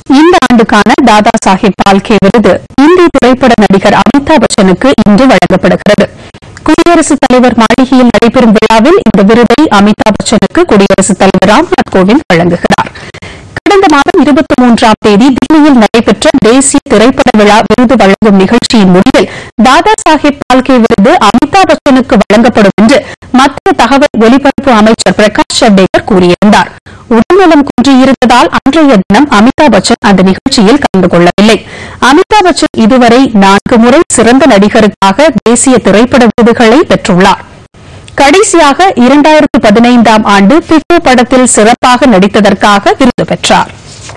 இந்த ஆண்டுக்கான தாதா சாஹிப் பால்கே விருது இந்தி திரைப்பட நடிகர் அமிதாப் பச்சனுக்கு இன்று வழங்கப்படுகிறது குடியரசுத் தலைவர் மாளிகையில் நடைபெறும் விழாவில் இந்த விருதை அமிதாப் பச்சனுக்கு குடியரசுத் தலைவர் ராம்நாத் கோவிந்த் வழங்குகிறார் கடந்த மாதம் இருபத்தி மூன்றாம் தேதி தில்லியில் நடைபெற்ற தேசிய திரைப்பட விழா விருது வழங்கும் நிகழ்ச்சியின் முடிவில் தாதா சாஹிப் பால்கே விருது அமிதாப் பச்சனுக்கு வழங்கப்படும் என்று மத்திய தகவல் ஒலிபரப்பு அமைச்சர் பிரகாஷ் ஜவ்டேகர் கூறியிருந்தார் உடல்நலம் குன்றியிருந்ததால் அன்றைய தினம் அமிதாப் பச்சன் அந்த நிகழ்ச்சியில் கலந்து கொள்ளவில்லை அமிதாப் பச்சன் இதுவரை நான்கு முறை சிறந்த நடிகருக்காக தேசிய திரைப்பட விருதுகளை பெற்றுள்ளார் கடைசியாக இரண்டாயிரத்து பதினைந்தாம் ஆண்டு பிஃபு படத்தில் சிறப்பாக நடித்ததற்காக விருது பெற்றார்